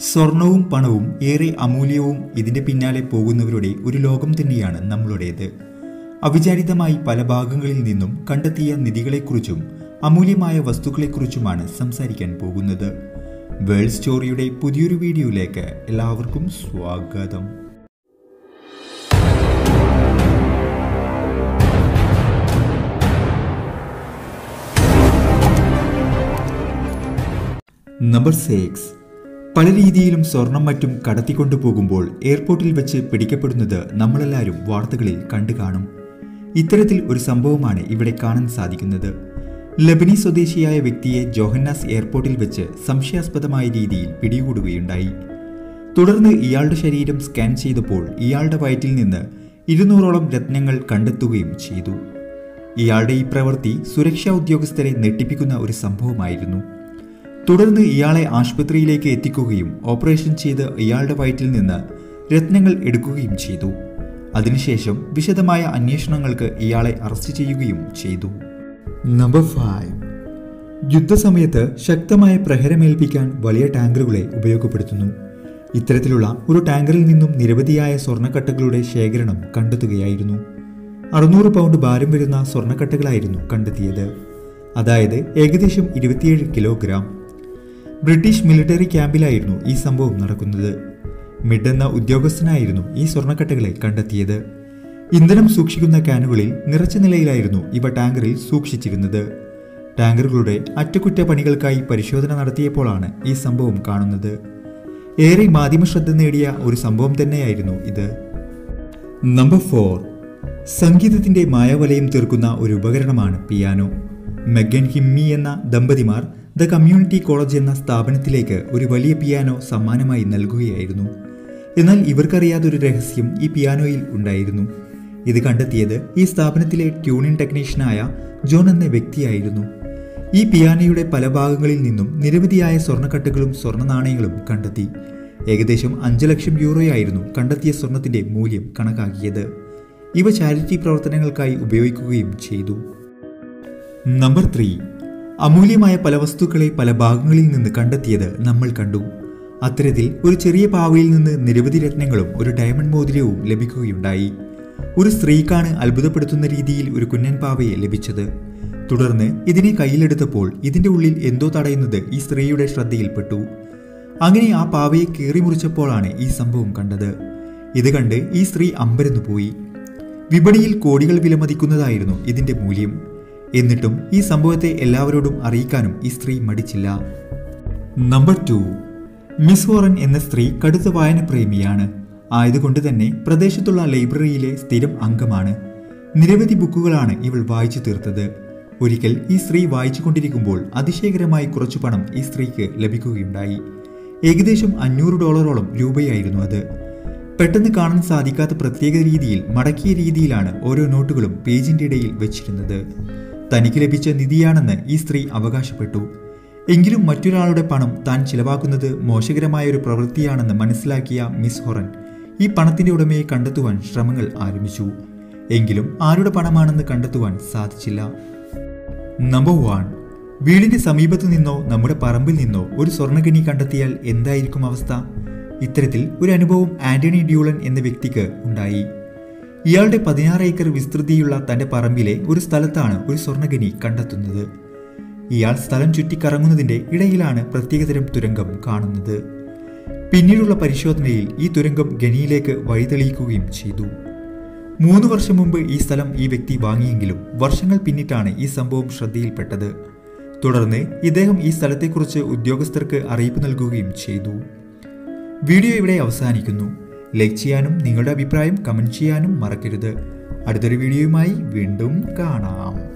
സ്വർണവും പണവും ഏറെ അമൂല്യവും ഇതിന്റെ പിന്നാലെ പോകുന്നവരുടെ ഒരു ലോകം തന്നെയാണ് നമ്മളുടേത് അവിചാരിതമായി പല ഭാഗങ്ങളിൽ നിന്നും കണ്ടെത്തിയ നിധികളെക്കുറിച്ചും അമൂല്യമായ വസ്തുക്കളെക്കുറിച്ചുമാണ് സംസാരിക്കാൻ പോകുന്നത് വേൾഡ് സ്റ്റോറിയുടെ പുതിയൊരു വീഡിയോയിലേക്ക് എല്ലാവർക്കും സ്വാഗതം നമ്പർ സിക്സ് പല രീതിയിലും സ്വർണം മറ്റും കടത്തിക്കൊണ്ടു പോകുമ്പോൾ എയർപോർട്ടിൽ വെച്ച് പിടിക്കപ്പെടുന്നത് നമ്മളെല്ലാവരും വാർത്തകളിൽ കണ്ടു കാണും ഇത്തരത്തിൽ ഒരു സംഭവമാണ് ഇവിടെ കാണാൻ സാധിക്കുന്നത് ലബനി സ്വദേശിയായ വ്യക്തിയെ ജോഹന്നാസ് എയർപോർട്ടിൽ വെച്ച് സംശയാസ്പദമായ രീതിയിൽ പിടികൂടുകയുണ്ടായി തുടർന്ന് ഇയാളുടെ ശരീരം സ്കാൻ ചെയ്തപ്പോൾ ഇയാളുടെ വയറ്റിൽ നിന്ന് ഇരുന്നൂറോളം രത്നങ്ങൾ കണ്ടെത്തുകയും ചെയ്തു ഇയാളുടെ ഈ പ്രവൃത്തി സുരക്ഷാ ഉദ്യോഗസ്ഥരെ നെട്ടിപ്പിക്കുന്ന ഒരു സംഭവമായിരുന്നു തുടർന്ന് ഇയാളെ ആശുപത്രിയിലേക്ക് എത്തിക്കുകയും ഓപ്പറേഷൻ ചെയ്ത് ഇയാളുടെ വയറ്റിൽ നിന്ന് രത്നങ്ങൾ എടുക്കുകയും ചെയ്തു അതിനുശേഷം വിശദമായ അന്വേഷണങ്ങൾക്ക് ഇയാളെ അറസ്റ്റ് ചെയ്യുകയും ചെയ്തു നമ്പർ ഫൈവ് യുദ്ധസമയത്ത് ശക്തമായ പ്രഹരമേൽപ്പിക്കാൻ വലിയ ടാങ്കറുകളെ ഉപയോഗപ്പെടുത്തുന്നു ഇത്തരത്തിലുള്ള ഒരു ടാങ്കറിൽ നിന്നും നിരവധിയായ സ്വർണ്ണക്കട്ടകളുടെ ശേഖരണം കണ്ടെത്തുകയായിരുന്നു അറുന്നൂറ് പൗണ്ട് ഭാരം വരുന്ന സ്വർണ്ണക്കട്ടകളായിരുന്നു കണ്ടെത്തിയത് അതായത് ഏകദേശം ഇരുപത്തിയേഴ് കിലോഗ്രാം ബ്രിട്ടീഷ് മിലിറ്ററി ക്യാമ്പിലായിരുന്നു ഈ സംഭവം നടക്കുന്നത് മിഡ് എന്ന ഉദ്യോഗസ്ഥനായിരുന്നു ഈ സ്വർണ്ണക്കട്ടകളെ കണ്ടെത്തിയത് ഇന്ധനം സൂക്ഷിക്കുന്ന ക്യാനുകളിൽ നിറച്ച നിലയിലായിരുന്നു ഇവ ടാങ്കറിൽ സൂക്ഷിച്ചിരുന്നത് ടാങ്കറുകളുടെ അറ്റകുറ്റപ്പണികൾക്കായി പരിശോധന നടത്തിയപ്പോഴാണ് ഈ സംഭവം കാണുന്നത് ഏറെ മാധ്യമ ശ്രദ്ധ നേടിയ ഒരു സംഭവം തന്നെയായിരുന്നു ഇത് നമ്പർ ഫോർ സംഗീതത്തിന്റെ മായാവലയം തീർക്കുന്ന ഒരു ഉപകരണമാണ് പിയാനോ മെഗൻ ഹിമ്മി എന്ന ദമ്പതിമാർ ദ കമ്മ്യൂണിറ്റി കോളേജ് എന്ന സ്ഥാപനത്തിലേക്ക് ഒരു വലിയ പിയാനോ സമ്മാനമായി നൽകുകയായിരുന്നു എന്നാൽ ഇവർക്കറിയാതൊരു രഹസ്യം ഈ പിയാനോയിൽ ഉണ്ടായിരുന്നു ഇത് കണ്ടെത്തിയത് ഈ സ്ഥാപനത്തിലെ ട്യൂണിംഗ് ടെക്നീഷ്യനായ ജോൺ എന്ന വ്യക്തിയായിരുന്നു ഈ പിയാനോയുടെ പല ഭാഗങ്ങളിൽ നിന്നും നിരവധിയായ സ്വർണ്ണക്കട്ടകളും സ്വർണ്ണ നാണയങ്ങളും കണ്ടെത്തി ഏകദേശം അഞ്ച് ലക്ഷം യൂറോയായിരുന്നു കണ്ടെത്തിയ സ്വർണത്തിന്റെ മൂല്യം കണക്കാക്കിയത് ഇവ ചാരിറ്റി പ്രവർത്തനങ്ങൾക്കായി ഉപയോഗിക്കുകയും ചെയ്തു നമ്പർ ത്രീ അമൂല്യമായ പല വസ്തുക്കളെ പല ഭാഗങ്ങളിൽ നിന്ന് കണ്ടെത്തിയത് നമ്മൾ കണ്ടു അത്തരത്തിൽ ഒരു ചെറിയ പാവയിൽ നിന്ന് നിരവധി രത്നങ്ങളും ഒരു ഡയമണ്ട് മോതിരവും ലഭിക്കുകയുണ്ടായി ഒരു സ്ത്രീക്കാണ് അത്ഭുതപ്പെടുത്തുന്ന രീതിയിൽ ഒരു കുഞ്ഞൻ പാവയെ ലഭിച്ചത് തുടർന്ന് ഇതിനെ കയ്യിലെടുത്തപ്പോൾ ഇതിന്റെ ഉള്ളിൽ എന്തോ തടയുന്നത് ഈ സ്ത്രീയുടെ ശ്രദ്ധയിൽപ്പെട്ടു അങ്ങനെ ആ പാവയെ കീറി മുറിച്ചപ്പോഴാണ് ഈ സംഭവം കണ്ടത് ഇത് കണ്ട് ഈ സ്ത്രീ അമ്പരന്നു പോയി വിപണിയിൽ കോടികൾ വിലമതിക്കുന്നതായിരുന്നു ഇതിന്റെ മൂല്യം എന്നിട്ടും ഈ സംഭവത്തെ എല്ലാവരോടും അറിയിക്കാനും ഈ സ്ത്രീ മടിച്ചില്ല നമ്പർ ടു മിസ് വോറൻ എന്ന സ്ത്രീ കടുത്ത വായനപ്രേമിയാണ് ആയതുകൊണ്ട് തന്നെ പ്രദേശത്തുള്ള ലൈബ്രറിയിലെ സ്ഥിരം അംഗമാണ് നിരവധി ബുക്കുകളാണ് ഇവൾ വായിച്ചു തീർത്തത് ഒരിക്കൽ ഈ സ്ത്രീ വായിച്ചു കൊണ്ടിരിക്കുമ്പോൾ അതിശയകരമായി കുറച്ചു പണം ഈ സ്ത്രീക്ക് ലഭിക്കുകയുണ്ടായി ഏകദേശം അഞ്ഞൂറ് ഡോളറോളം രൂപയായിരുന്നു അത് പെട്ടെന്ന് കാണാൻ സാധിക്കാത്ത പ്രത്യേക രീതിയിൽ മടക്കിയ രീതിയിലാണ് ഓരോ നോട്ടുകളും പേജിന്റെ ഇടയിൽ വെച്ചിരുന്നത് തനിക്ക് ലഭിച്ച നിധിയാണെന്ന് ഈ സ്ത്രീ അവകാശപ്പെട്ടു എങ്കിലും മറ്റൊരാളുടെ പണം താൻ ചിലവാക്കുന്നത് മോശകരമായ ഒരു പ്രവൃത്തിയാണെന്ന് മനസ്സിലാക്കിയ മിസ് ഹൊറൻ ഈ പണത്തിന്റെ ഉടമയെ കണ്ടെത്തുവാൻ ശ്രമങ്ങൾ ആരംഭിച്ചു എങ്കിലും ആരുടെ പണമാണെന്ന് കണ്ടെത്തുവാൻ സാധിച്ചില്ല നമ്പർ വൺ വീടിന്റെ സമീപത്തു നിന്നോ നമ്മുടെ പറമ്പിൽ നിന്നോ ഒരു സ്വർണ്ണഖനി കണ്ടെത്തിയാൽ എന്തായിരിക്കും അവസ്ഥ ഇത്തരത്തിൽ ഒരു അനുഭവം ആന്റണി ഡ്യൂളൻ എന്ന വ്യക്തിക്ക് ഉണ്ടായി ഇയാളുടെ പതിനാറ് ഏക്കർ വിസ്തൃതിയുള്ള തന്റെ പറമ്പിലെ ഒരു സ്ഥലത്താണ് ഒരു സ്വർണ്ണഖനി കണ്ടെത്തുന്നത് ഇയാൾ സ്ഥലം ചുറ്റിക്കറങ്ങുന്നതിന്റെ ഇടയിലാണ് പ്രത്യേകതരം തുരങ്കം കാണുന്നത് പിന്നീടുള്ള പരിശോധനയിൽ ഈ തുരങ്കം ഖനിയിലേക്ക് വഴിതെളിയിക്കുകയും ചെയ്തു മൂന്ന് വർഷം മുമ്പ് ഈ സ്ഥലം ഈ വ്യക്തി വാങ്ങിയെങ്കിലും വർഷങ്ങൾ പിന്നിട്ടാണ് ഈ സംഭവം ശ്രദ്ധയിൽപ്പെട്ടത് തുടർന്ന് ഇദ്ദേഹം ഈ സ്ഥലത്തെക്കുറിച്ച് ഉദ്യോഗസ്ഥർക്ക് അറിയിപ്പ് നൽകുകയും ചെയ്തു വീഡിയോ ഇവിടെ അവസാനിക്കുന്നു ലൈക്ക് ചെയ്യാനും നിങ്ങളുടെ അഭിപ്രായം കമന്റ് ചെയ്യാനും മറക്കരുത് അടുത്തൊരു വീഡിയോയുമായി വീണ്ടും കാണാം